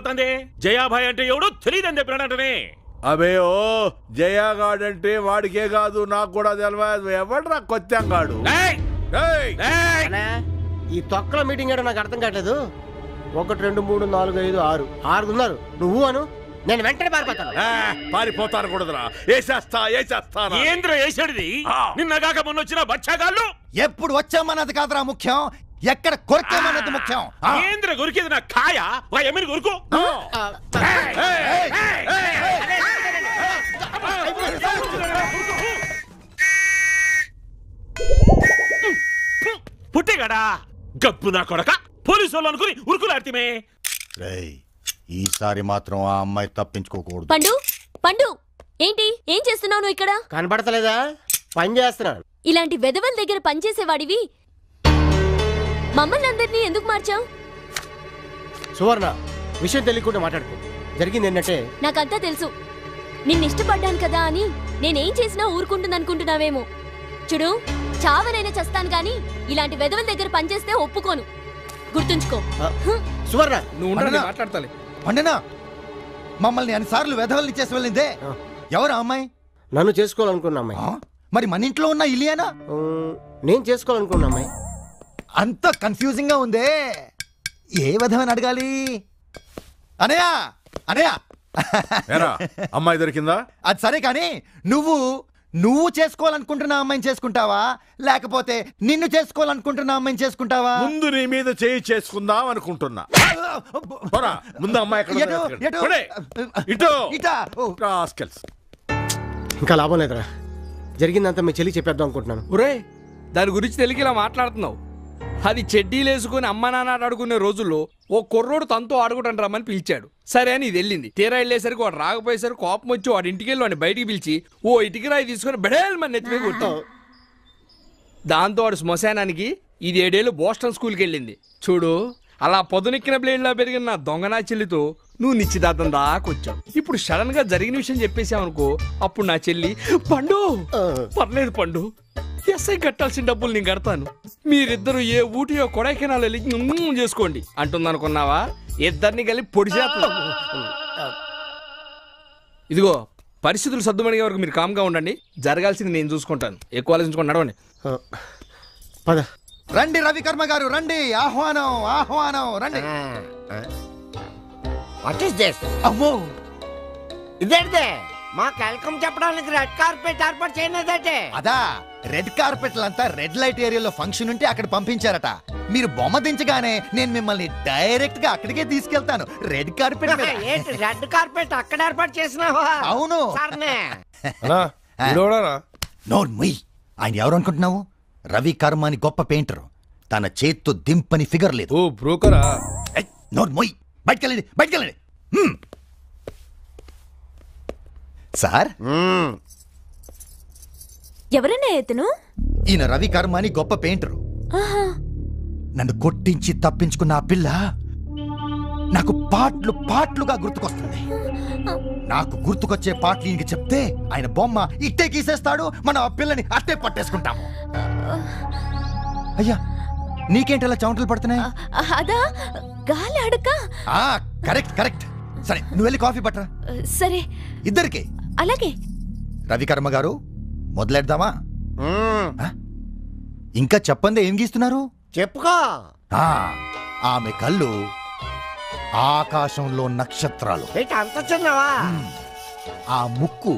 మాట్లాడుతుంది జయాభాయ్ అంటే ఎవడు తెలియదని చెప్పినాడంటనే అబే ఓ జయాగాడంటే వాడికే కాదు నాకు కూడా తెలియదు ఎవడరా కొత్తంగాడు ఏయ్! ఏయ్! ఏయ్! అన్నా, ఈ తొక్కల మీటింగ్ ఏంటో నాకు అర్థం కావట్లేదు ఒకటి రెండు మూడు నాలుగు ఐదు ఆరు ఆరు ఉన్నారు నువ్వు అను నేను వెంటనే పారిపోతాను ఆ, పారిపోతారు కూడదురా ఏసేస్తా ఏసేస్తా ఏంద్ర వేసాడిది ఆ. నిన్నగాక మొన్న వచ్చిన బచ్చాగాళ్ళు ఎప్పుడు వచ్చామన్నది కాదురా ముఖ్యం ఎక్కడ కొరకామన్నది ముఖ్యం ఆ. ఏంద్ర గురికేది నా కాయ వా ఎమిరి గురుకు పుట్టేగాడా గప్పు నా కొడక పోలీసు వాళ్ళు అనుకుని ఉరుకులాడితే రేయ్, ఈసారి మాత్రం ఆ అమ్మాయి తప్పించుకోకూడదు పండు పండు ఏంటి ఏం చేస్తున్నావు నువ్వు ఇక్కడ కనపడతలేదా పని చేస్తున్నాను ఇలాంటి వెధవల దగ్గర పనిచేసేవాడివి మమ్మల్ని అందరినీ ఎందుకు మార్చావు సువర్ణ విషయం తెలియకుండా మాట్లాడుకో జరిగింది ఏంటంటే నాకంతా తెలుసు నిన్ను ఇష్టపడ్డాను కదా అని నేనేం చేసినా ఊరుకుంటుంది అనుకుంటున్నావేమో చూడు చావనైనా చస్తాను గాని ఇలాంటి వెధవల దగ్గర పనిచేస్తే ఒప్పుకోను గుర్తుంచుకో ఆ, సువర్ణ నువ్వు ఉండని పండుగ. మాట్లాడతాలే పండనా మమ్మల్ని అన్నిసార్లు వెధవల్ని చేసి వెళ్ళిందే ఆ. ఎవరు ఆ అమ్మాయి నన్ను చేసుకోవాలనుకున్న అమ్మాయి ఆ? మరి మన ఇంట్లో ఉన్న ఇలియానా ఉమ్, నేను చేసుకోవాలనుకున్న అమ్మాయి అంత కన్ఫ్యూజింగ్ గా ఉందే ఏ విధమని అడగాలి అనయా అనయా ఏరా అమ్మాయి దొరికిందా అది సరే కానీ నువ్వు నువ్వు చేసుకోవాలనుకుంటున్న అమ్మాయిని చేసుకుంటావా లేకపోతే నిన్ను చేసుకోవాలనుకుంటున్న అమ్మాయిని చేసుకుంటావా ముందు నీ మీద చేయి చేసుకుందాం అనుకుంటున్నా పోరా ముందు అమ్మాయి ఎక్కడ ఉందో ఎటు? వెతకండి. ఎటు? పోనీ. ఇటు ఇటా ఓ, రాస్కెల్స్. ఇంకా లాభం లేదురా జరిగిందంతా మీ చెల్లి చెప్పేద్దాం అనుకుంటున్నాను ఒరే దాని గురించి తెలియక ఇలా మాట్లాడుతున్నావు అది చెడ్డీలు వేసుకుని అమ్మ నాన్న ఆట ఆడుకునే రోజుల్లో ఓ కుర్రోడు తనతో ఆడుకుంటాను రమ్మని పిలిచాడు సరే అని ఇది వెళ్ళింది తీరా వెళ్ళేసరికి వాడు రాకపోయేసరికి కోపం వచ్చి వాడి ఇంటికి వెళ్ళి వాడిని బయటికి పిలిచి ఓ ఇటుకి రాయి తీసుకుని బెడేల్ మన నెత్తిమీద కొట్టాం దాంతో వాడు శ్మశానానికి ఇది ఏడేళ్ళు బోస్టన్ స్కూల్కి వెళ్ళింది చూడు అలా పొదనెక్కిన బ్లేడ్లా పెరిగిన నా దొంగనా చెల్లితో నువ్వు నిశ్చితార్థం దాకొచ్చావు ఇప్పుడు సడన్ గా జరిగిన విషయం చెప్పేసావనుకో అప్పుడు నా చెల్లి పండు పర్లేదు పండు ఎస్ఐ కట్టాల్సిన డబ్బులు నేను కడతాను మీరిద్దరు ఏ ఊటియో కొడైకెనాల్ వెళ్ళి మ్మ్ చేసుకోండి అంటుందనుకున్నావా ఇద్దరిని కలిపి పొడి చేస్తాం ఇదిగో పరిస్థితులు సర్దుమణిగే వరకు మీరు కామ్గా ఉండండి జరగాల్సింది నేను చూసుకుంటాను ఎక్కువ ఆలోచించుకొని నడవండి ఆ, పద రండి రవికర్మ గారు రండి ఆహ్వానం ఆహ్వానం రండి వాట్ ఇస్ దిస్ అమ్మో ఇదేంటే మా వెల్కమ్ చెప్పడానికి రెడ్ కార్పెట్ ఏర్పాటు చేయలేదంటే అదా రెడ్ కార్పెట్లంతా రెడ్ లైట్ ఏరియాలో ఫంక్షన్ ఉంటే అక్కడ పంపించారట మీరు బొమ్మ దించగానే నేను మిమ్మల్ని డైరెక్ట్ గా అక్కడికే తీసుకెళ్తాను రెడ్ కార్పెట్ మీద. ఏంటి రెడ్ కార్పెట్ అక్కడ ఏర్పాటు చేసినావా అవును సర్నే నోర్ ముయ్ ఆయన ఎవరు అనుకుంటున్నావు రవి కర్మ అని గొప్ప పెయింటర్ తన చేత్తో దింపని ఫిగర్ లేదు ఓ బ్రోకరా ఏయ్, నోర్ మొయ్ బయటకెళ్ళండి బయటకెళ్ళండి హ్మ్. సార్ ఎవరన్నా ఇతను ఈయన రవి కర్మ అని గొప్ప పెయింటరు ఆహా నన్ను కొట్టించి తప్పించుకున్న ఆ పిల్ల నాకు పాటలు పాటలుగా గుర్తుకొస్తుంది నాకు గుర్తుకొచ్చే పాటలు ఈయనకి చెప్తే ఆయన బొమ్మ ఇట్టే గీసేస్తాడు మనం ఆ పిల్లని అట్టే పట్టేసుకుంటాము అయ్యా నీకేంటి అలా చౌంటలు పడుతున్నాయి ఆ, అదా గాలి అడక ఆ కరెక్ట్ కరెక్ట్ సరే నువ్వు వెళ్ళి కాఫీ పట్టరా సరే ఇద్దరికి అలాగే రవికర్మ గారు మొదలెడదామా ఆ? ఇంకా చెప్పండి ఏం గీస్తున్నారు చెప్పుకో ఆ, ఆమె కళ్ళు ఆకాశంలో నక్షత్రాలు ఏంటి అంత చిన్నవా ఆ ముక్కు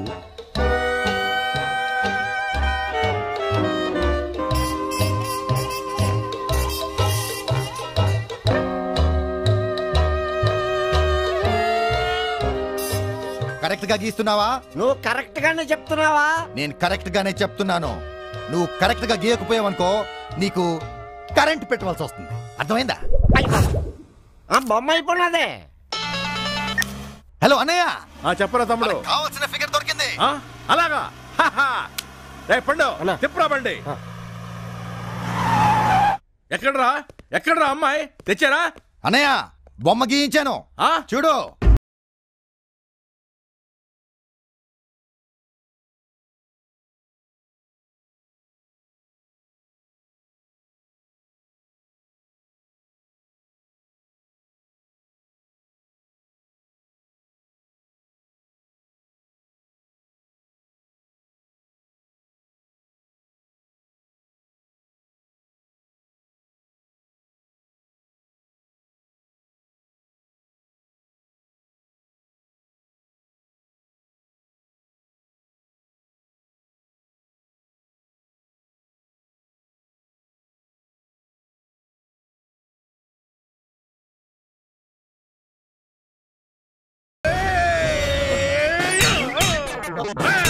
కరెక్ట్ గా గీస్తున్నావా నువ్వు కరెక్ట్ గానే చెప్తున్నావా నేను కరెక్ట్ గానే చెప్తున్నాను నువ్వు కరెక్ట్ గా గీయకపోయావనుకో నీకు కరెంట్ పెట్టవలసి వస్తుంది అర్థమైందా అయ్యో. ఆ బొమ్మ అయిపోయినదే హలో అన్నయ్య ఆ చెప్పరా తమ్ముడు కావాల్సిన ఫిగర్ దొరికింది ఆ? అలాగా హాహా. రే పండు అన్నా. తిప్పురా బండి ఆ. ఎక్కడ్రా ఎక్కడ్రా అమ్మాయి తెచ్చారా అన్నయ్య బొమ్మ గీయించాను ఆ చూడు చూడు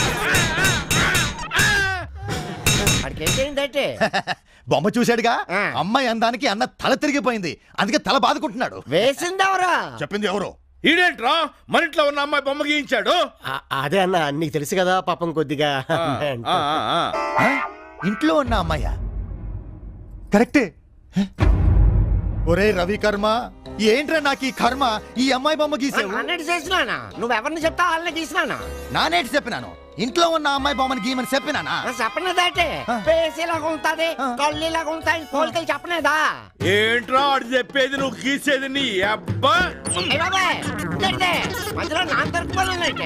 వాడికి ఏంటంటే బొమ్మ చూశాడుగా ఆ. అమ్మాయి అందానికి అన్న తల తిరిగిపోయింది అందుకే తల బాదుకుంటున్నాడు వేసిందెవరా చెప్పింది ఎవరు ఈడేంట్రా మన ఇంట్లో ఉన్న అమ్మాయి బొమ్మ గీయించాడు ఆ- అదే అన్న నీకు తెలుసు కదా పాపం కొద్దిగా ఆ, ఆ, ఆ, ఆ. ఆ? ఇంట్లో ఉన్న అమ్మాయ్యా కరెక్టే హ? ఒరే రవి కర్మ ఏంట్రా నాకు ఈ కర్మ ఈ అమ్మాయి బొమ్మ గీసావు అన్నట్టు చేసినానా నువ్వెవరిని చెప్తా వాళ్ళని గీసినానా నానేటి చెప్పినాను ఇంట్లో ఉన్న అమ్మాయి బొమ్మని గీయమని చెప్పినానా చెప్పనేదంటే ఆ. పేసేలాగా ఉంటది ఆ. కళ్ళులాగా ఉంటాయి పోలికలు చెప్పనేదా ఏంట్రా ఆడు చెప్పేది నువ్వు గీసేది నీ అబ్బా ఏ బాబాయ్, ఇదేంటి? మధ్యలో నా దొరికిపోయినట్టే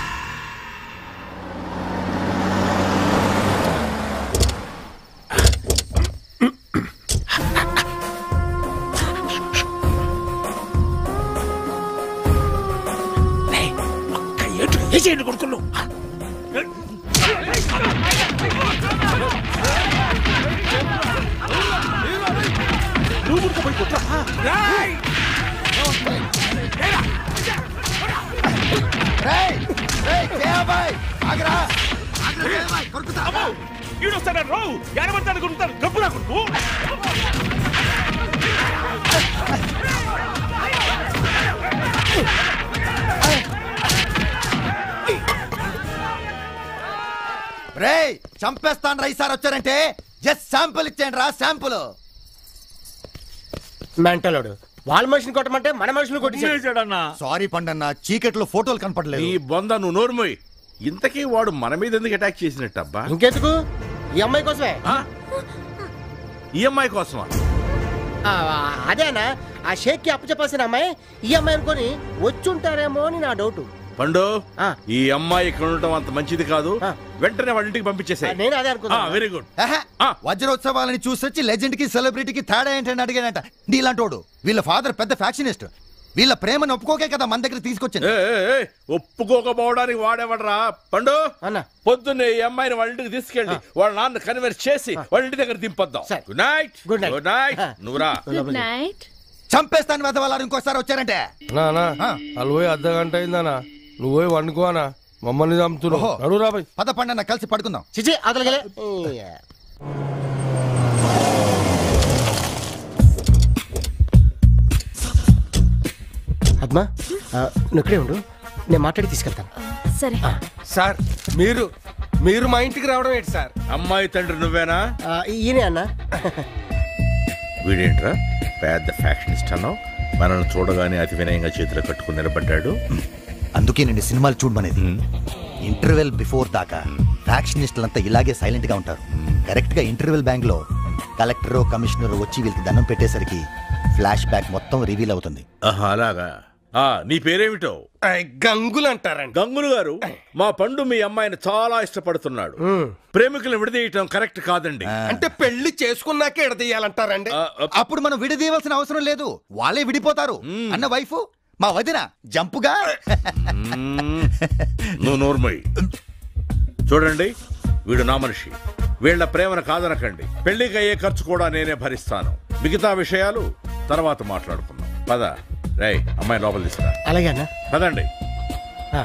వేసేయండి కొడుకులు నువ్వు ఉరుకుపోయి కొట్రా. రేయ్! రేయ్, జయాబాయ్! ఆగరా! అమ్మో, ఈడొస్తాడు రావు ఎడబడతాడు కొడుతాడు గబ్బులా కొడుకు రేయ్ చంపేస్తాను రై సార్ వచ్చారంటే జస్ట్ శాంపుల్ ఇచ్చేయండి రా శాంపుల్ మెంటలోడు వాళ్ళ మనుషుని కొట్టమంటే మన మనుషులు కొట్టి వేసాడన్నా సారీ పండన్న చీకట్లో ఫోటోలు కనపడలేదు నీ బొంద నువ్వు నోరుమోయ్ ఇంతకీ వాడు మన మీద ఎందుకు అటాక్ చేసినట్టు అబ్బా ఇంకెందుకు ఈ అమ్మాయి కోసమే ఆ? ఈ అమ్మాయి కోసమా ఆ, అదేనా ఆ షేక్ కి అప్పచెప్పాల్సిన అమ్మాయి ఈ అమ్మాయి అనుకొని వచ్చుంటారేమో అని నా డౌట్ పండు ఆ. ఈ అమ్మాయి ఇక్కడ ఉండటం అంత మంచిది కాదు ఆ. వెంటనే వాళ్ళ ఇంటికి పంపించేసాయి నేను అదే అనుకున్నా వెరీ గుడ్ ఆహా, ఆ. వజ్రోత్సవాలని చూసొచ్చి లెజెండ్ కి సెలబ్రిటీకి తేడా ఏంటని అడిగానంట నీలాంటోడు వీళ్ళ ఫాదర్ పెద్ద ఫ్యాక్షనిస్ట్ వీళ్ళ ప్రేమను ఒప్పుకోకే కదా మన దగ్గర తీసుకొచ్చింది ఒప్పుకోకపోవడానికి వాడేవాడరా పండు అన్న పొద్దున్నే ఈ అమ్మాయిని వాళ్ళ ఇంటికి తీసుకెళ్ళి వాళ్ళ నాన్న కన్వర్స్ చేసి వాళ్ళ ఇంటి దగ్గర దింపొద్దాం సరే. Good night Good night. Good night ఆ. నువ్వురా గుడ్ నైట్ చంపేస్తాను వెదవాలని ఇంకోసారి వచ్చారంటే నానా ఆ. వాళ్ళు పోయి అర్ధ గంట అయిందనా నువ్వు పోయి వండుకో అనా మమ్మల్ని చంపుతున్నావు ఓహో. నడు రాబాయ్ పద పండన్న కలిసి పడుకుందాం చిచి అదలగలే అద్మా ఆ, నువ్వు ఇక్కడే ఉండు నేను మాట్లాడి తీసుకెళ్తాను సరే సార్ మీరు మీరు మా ఇంటికి రావడం ఏంటి సార్ అమ్మాయి తండ్రి నువ్వేనా ఆ, ఈయనే అన్న వీడేంట్రా పెద్ద ఫ్యాక్షనిస్ట్ అన్నావు మనల్ని చూడగానే అతి వినయంగా చేతులు కట్టుకుని నిలబడ్డాడు అందుకే నేను సినిమాలు చూడమనేది ఇంటర్వెల్ బిఫోర్ దాకా ఫ్యాక్షనిస్టులంతా ఇలాగే సైలెంట్ గా ఉంటారు కరెక్ట్ గా ఇంటర్వెల్ బ్యాంక్ లో కలెక్టర్ కమిషనర్ వచ్చి వీళ్ళకి దండం పెట్టేసరికి ఫ్లాష్ బ్యాక్ మొత్తం రివీల్ అవుతుంది ఆహా అలాగా ఆ నీ పేరేమిటో గంగులు అంటారండి గంగులు గారు మా పండు మీ అమ్మాయిని చాలా ఇష్టపడుతున్నాడు ప్రేమికులను విడదీయటం కరెక్ట్ కాదండి అంటే పెళ్లి చేసుకున్నాకే ఎడదీయాలంటారండి ఆ, ఆ, అప్పుడు మనం విడదీయవలసిన అవసరం లేదు వాళ్ళే విడిపోతారు అన్న వైఫ్ మా వదిన జంపుగా మ్మ్. నువ్వు నోర్మయ్యి చూడండి వీడు నా మనిషి వీళ్ళ ప్రేమను కాదనకండి పెళ్లికి అయ్యే ఖర్చు కూడా నేనే భరిస్తాను మిగతా విషయాలు తర్వాత మాట్లాడుకుందాం పద రేయ్ అమ్మాయి లోపల తీసుకురా అలాగే అన్న పదండి ఆ,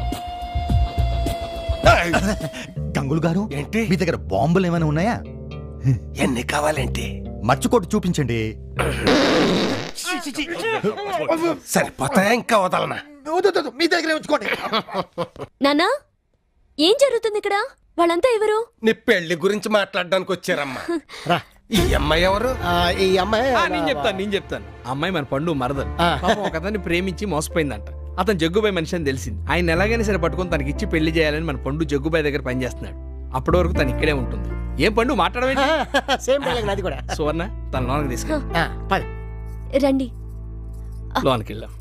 గంగులు గారు ఏంటి? మీ దగ్గర బాంబులు ఏమైనా ఉన్నాయా ఎన్ని కావాలేంటి మర్చుకోటి చూపించండి సరిపోతాయా ఇంకా వదలనా వద్దు, వద్దు, మీ దగ్గరే ఉంచుకోండి నాన్నా ఏం జరుగుతుంది ఇక్కడ వాళ్ళంతా ఎవరు నీ పెళ్లి గురించి మాట్లాడడానికి వచ్చారమ్మా రా ఈ అమ్మాయి ఎవరు ఆ, ఈ అమ్మాయి ఆ, నేను చెప్తాను నేను చెప్తాను అమ్మాయి మన పండు మరదలు ఆ. పాపం ఒక అతన్ని ప్రేమించి మోసపోయిందంట అతను జగ్గుబాయ్ మనిషి అని తెలిసింది ఆయన ఎలాగైనా సరే పట్టుకొని తనకి ఇచ్చి పెళ్లి చేయాలని మన పండు జగ్గుబాయ్ దగ్గర పనిచేస్తున్నాడు అప్పటి వరకు తను ఇక్కడే ఉంటుంది ఏం పండు మాట్లాడమేంటి సేమ్ డైలాగ్ నాది కూడా సువర్ణ తన లోనకి తీసుకెళ్ళి ఆ, పద రండి లోనకి వెళ్దాం